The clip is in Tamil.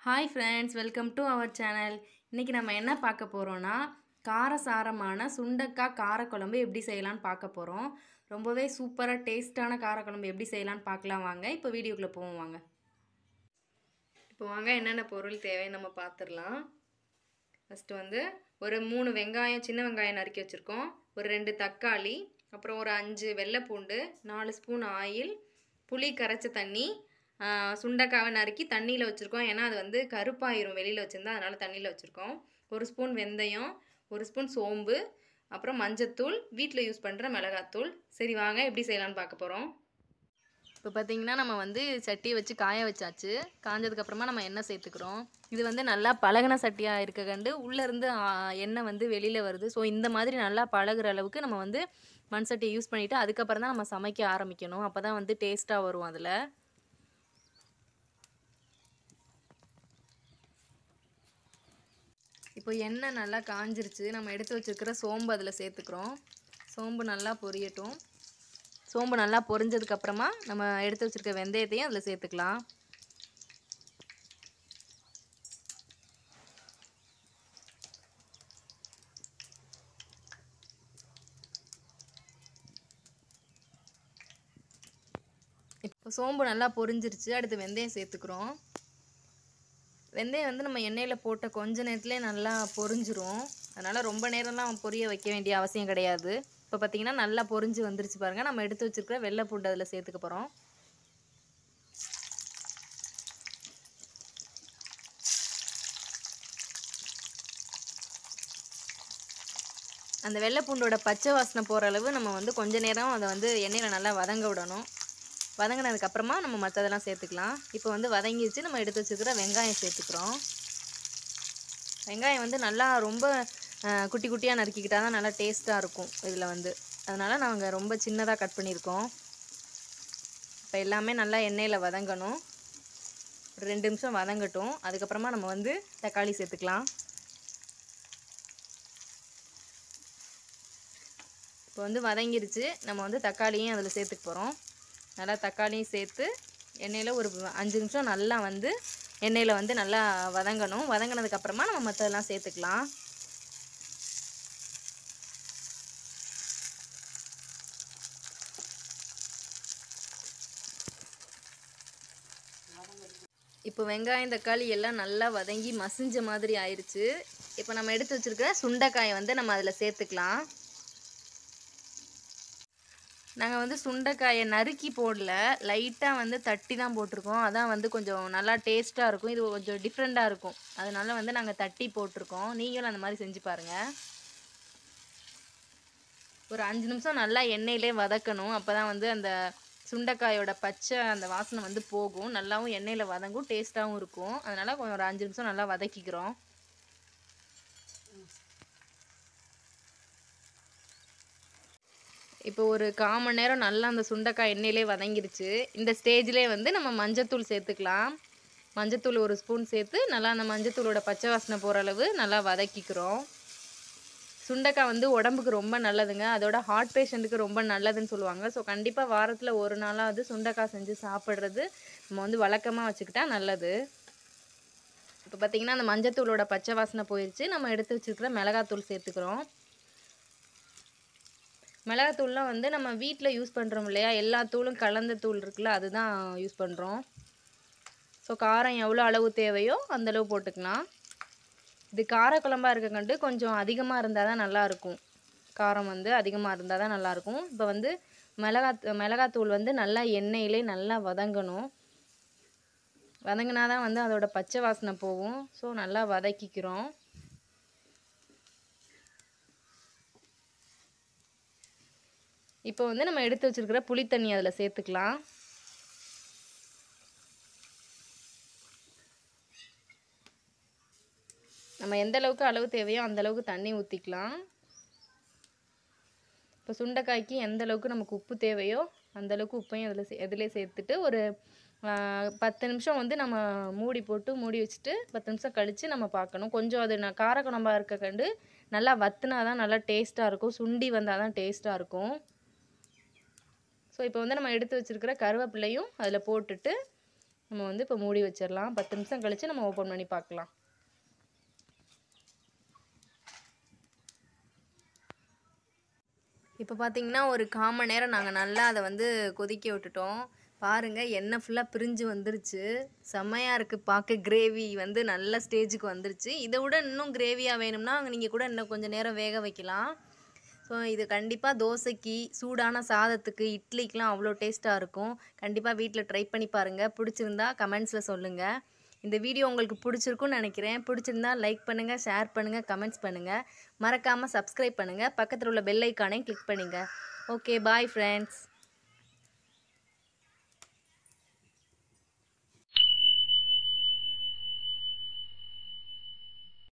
hi friends welcome to our channel இன்றைக்கி நம்ம என்ன பார்க்க போகிறோன்னா காரசாரமான சுண்டக்காய் காரக்குழம்பு எப்படி செய்யலாம்னு பார்க்க போகிறோம் ரொம்பவே சூப்பராக டேஸ்ட்டான காரக்குழம்பு எப்படி செய்யலாம்னு பார்க்கலாம் வாங்க இப்போ வீடியோக்குள்ளே போவோம் வாங்க இப்போ வாங்க என்னென்ன பொருள் தேவைன்னு நம்ம பார்த்துடலாம் ஃபஸ்ட்டு வந்து ஒரு மூணு வெங்காயம் சின்ன வெங்காயம் நறுக்கி வச்சுருக்கோம் ஒரு ரெண்டு தக்காளி அப்புறம் ஒரு அஞ்சு வெள்ளைப்பூண்டு நாலு ஸ்பூன் ஆயில் புளி கரைச்ச தண்ணி ஆஹ் சுண்டைக்காவை நறுக்கி தண்ணியில் வச்சுருக்கோம் ஏன்னா அது வந்து கருப்பாயிரும் வெளியில் வச்சுருந்தா அதனால் தண்ணியில் வச்சுருக்கோம் ஒரு ஸ்பூன் வெந்தயம் ஒரு ஸ்பூன் சோம்பு அப்புறம் மஞ்சத்தூள் வீட்டில் யூஸ் பண்ணுற மிளகாத்தூள் சரி வாங்க எப்படி செய்யலாம்னு பார்க்க போகிறோம் இப்போ பார்த்தீங்கன்னா நம்ம வந்து சட்டியை வச்சு காய வச்சாச்சு காஞ்சதுக்கப்புறமா நம்ம எண்ணெய் சேர்த்துக்கிறோம் இது வந்து நல்லா பழகின சட்டியாக இருக்க கண்டு உள்ளேருந்து எண்ணெய் வந்து வெளியில் வருது ஸோ இந்த மாதிரி நல்லா பழகுற அளவுக்கு நம்ம வந்து மண் சட்டியை யூஸ் பண்ணிவிட்டு அதுக்கப்புறம் தான் நம்ம சமைக்க ஆரம்பிக்கணும் அப்போ தான் வந்து டேஸ்ட்டாக வரும் அதில் இப்போ எண்ணெய் நல்லா காஞ்சிருச்சு நம்ம எடுத்து வச்சிருக்கிற சோம்பு அதில் சேர்த்துக்கிறோம் சோம்பு நல்லா பொரியட்டும் சோம்பு நல்லா பொரிஞ்சதுக்கப்புறமா நம்ம எடுத்து வச்சிருக்க வெந்தயத்தையும் அதில் சேர்த்துக்கலாம் இப்போ சோம்பு நல்லா பொரிஞ்சிருச்சு அடுத்து வெந்தயம் சேர்த்துக்கிறோம் வெந்தயம் வந்து நம்ம எண்ணெயில் போட்ட கொஞ்ச நேரத்துலேயே நல்லா பொரிஞ்சிரும் அதனால் ரொம்ப நேரம்லாம் பொரிய வைக்க வேண்டிய அவசியம் கிடையாது இப்போ பார்த்தீங்கன்னா நல்லா பொரிஞ்சு வந்துருச்சு பாருங்கள் நம்ம எடுத்து வச்சிருக்கிற வெள்ளை பூண்டு அதில் சேர்த்துக்க போகிறோம் அந்த வெள்ளை பூண்டோட பச்சை வாசனை போகிற அளவு நம்ம வந்து கொஞ்ச நேரம் அதை வந்து எண்ணெயில் நல்லா வதங்க விடணும் வதங்கினதுக்கப்புறமா நம்ம மற்றதெல்லாம் சேர்த்துக்கலாம் இப்போ வந்து வதங்கிடுச்சு நம்ம எடுத்து வச்சுக்கிற வெங்காயம் சேர்த்துக்கிறோம் வெங்காயம் வந்து நல்லா ரொம்ப அஹ், குட்டி குட்டியாக நறுக்கிக்கிட்டால் தான் நல்லா டேஸ்ட்டாக இருக்கும் இதில் வந்து அதனால் நாங்கள் ரொம்ப சின்னதாக கட் பண்ணியிருக்கோம் இப்போ எல்லாமே நல்லா எண்ணெயில் வதங்கணும் ஒரு ரெண்டு நிமிஷம் வதங்கட்டும் அதுக்கப்புறமா நம்ம வந்து தக்காளி சேர்த்துக்கலாம் இப்போ வந்து வதங்கிருச்சு நம்ம வந்து தக்காளியும் அதில் சேர்த்துக்க போகிறோம் நல்லா தக்காளியும் சேர்த்து எண்ணெயில் ஒரு அஞ்சு நிமிஷம் நல்லா வந்து எண்ணெயில் வந்து நல்லா வதங்கணும் வதங்கினதுக்கப்புறமா நம்ம மற்றதெல்லாம் சேர்த்துக்கலாம் இப்போ வெங்காயம் தக்காளி எல்லாம் நல்லா வதங்கி மசிஞ்ச மாதிரி ஆயிடுச்சு இப்போ நம்ம எடுத்து வச்சிருக்கிற சுண்டைக்காயை வந்து நம்ம அதில் சேர்த்துக்கலாம் நாங்கள் வந்து சுண்டைக்காயை நறுக்கி போடல லைட்டாக வந்து தட்டி தான் போட்டிருக்கோம் அதான் வந்து கொஞ்சம் நல்லா டேஸ்ட்டாக இருக்கும் இது கொஞ்சம் டிஃப்ரெண்ட்டாக இருக்கும் அதனால வந்து நாங்கள் தட்டி போட்டிருக்கோம் நீங்களும் அந்த மாதிரி செஞ்சு பாருங்கள் ஒரு அஞ்சு நிமிஷம் நல்லா எண்ணெயிலே வதக்கணும் அப்போ தான் வந்து அந்த சுண்டைக்காயோட பச்சை அந்த வாசனை வந்து போகும் நல்லாவும் எண்ணெயில் வதங்கும் டேஸ்ட்டாகவும் இருக்கும் அதனால் கொஞ்சம் ஒரு அஞ்சு நிமிஷம் நல்லா வதக்கிக்கிறோம் இப்போ ஒரு கால் மணி நேரம் நல்லா அந்த சுண்டைக்காய் எண்ணெயிலே வதங்கிருச்சு இந்த ஸ்டேஜ்லேயே வந்து நம்ம மஞ்சத்தூள் சேர்த்துக்கலாம் மஞ்சத்தூள் ஒரு ஸ்பூன் சேர்த்து நல்லா அந்த மஞ்சத்தூளோட பச்சை வாசனை போகிற அளவு நல்லா வதக்கிக்கிறோம் சுண்டைக்காய் வந்து உடம்புக்கு ரொம்ப நல்லதுங்க அதோட ஹார்ட் பேஷண்ட்டுக்கு ரொம்ப நல்லதுன்னு சொல்லுவாங்க ஸோ கண்டிப்பாக வாரத்தில் ஒரு நாளாவது சுண்டைக்காய் செஞ்சு சாப்பிட்றது நம்ம வந்து வழக்கமாக வச்சுக்கிட்டா நல்லது இப்போ பார்த்தீங்கன்னா அந்த மஞ்சத்தூளோட பச்சை வாசனை போயிடுச்சு நம்ம எடுத்து வச்சுருக்கிற மிளகாத்தூள் சேர்த்துக்கிறோம் மிளகாத்தூள்லாம் வந்து நம்ம வீட்டில் யூஸ் பண்ணுறோம் இல்லையா எல்லா தூளும் கலந்த தூள் இருக்குல்ல அதுதான் யூஸ் பண்ணுறோம் ஸோ காரம் எவ்வளோ அளவு தேவையோ அந்த அளவு போட்டுக்கலாம் இது காரக்குழம்பா இருக்கக்கண்டு கொஞ்சம் அதிகமாக இருந்தால் தான் நல்லாயிருக்கும் காரம் வந்து அதிகமாக இருந்தால் தான் நல்லாயிருக்கும் இப்போ வந்து மிளகா மிளகாத்தூள் வந்து நல்லா எண்ணெயிலே நல்லா வதங்கணும் வதங்கினா தான் வந்து அதோட பச்சை வாசனை போகும் ஸோ நல்லா வதக்கிக்கிறோம் இப்போ வந்து நம்ம எடுத்து வச்சிருக்கிற புளி தண்ணி அதில் சேர்த்துக்கலாம் நம்ம எந்த அளவுக்கு அளவு தேவையோ அந்த அளவுக்கு தண்ணி ஊற்றிக்கலாம் இப்போ சுண்டைக்காய்க்கு எந்த அளவுக்கு நமக்கு உப்பு தேவையோ அந்த அளவுக்கு உப்பையும் அதில் சே இதிலே சேர்த்துட்டு ஒரு ஆ, பத்து நிமிஷம் வந்து நம்ம மூடி போட்டு மூடி வச்சுட்டு பத்து நிமிஷம் கழித்து நம்ம பார்க்கணும் கொஞ்சம் அது நான் காரக்குழம்பா இருக்க கண்டு நல்லா வத்துனா தான் நல்லா டேஸ்ட்டாக இருக்கும் சுண்டி வந்தால் தான் டேஸ்ட்டாக இருக்கும் ஸோ இப்போ வந்து நம்ம எடுத்து வச்சிருக்கிற கருவேப்பிலையும் அதில் போட்டுட்டு நம்ம வந்து இப்போ மூடி வச்சிடலாம் பத்து நிமிஷம் கழித்து நம்ம ஓப்பன் பண்ணி பார்க்கலாம் இப்போ பார்த்தீங்கன்னா ஒரு காமன் நேரம் நாங்கள் நல்லா அதை வந்து கொதிக்க விட்டுட்டோம் பாருங்கள் எண்ணெய் ஃபுல்லாக பிரிஞ்சு வந்துருச்சு செம்மையாக இருக்குது பார்க்க கிரேவி வந்து நல்ல ஸ்டேஜுக்கு வந்துருச்சு இதை விட இன்னும் கிரேவியாக வேணும்னா நீங்கள் கூட இன்னும் கொஞ்சம் நேரம் வேக வைக்கலாம் ஸோ இது கண்டிப்பாக தோசைக்கு சூடான சாதத்துக்கு இட்லிக்கெலாம் அவ்வளோ டேஸ்ட்டாக இருக்கும் கண்டிப்பாக வீட்டில் ட்ரை பண்ணி பாருங்கள் பிடிச்சிருந்தா கமெண்ட்ஸில் சொல்லுங்கள் இந்த வீடியோ உங்களுக்கு பிடிச்சிருக்குன்னு நினைக்கிறேன் பிடிச்சிருந்தா லைக் பண்ணுங்கள் ஷேர் பண்ணுங்கள் கமெண்ட்ஸ் பண்ணுங்கள் மறக்காமல் சப்ஸ்கிரைப் பண்ணுங்கள் பக்கத்தில் உள்ள பெல் ஐக்கானையும் கிளிக் பண்ணுங்கள் ஓகே பாய் ஃப்ரெண்ட்ஸ்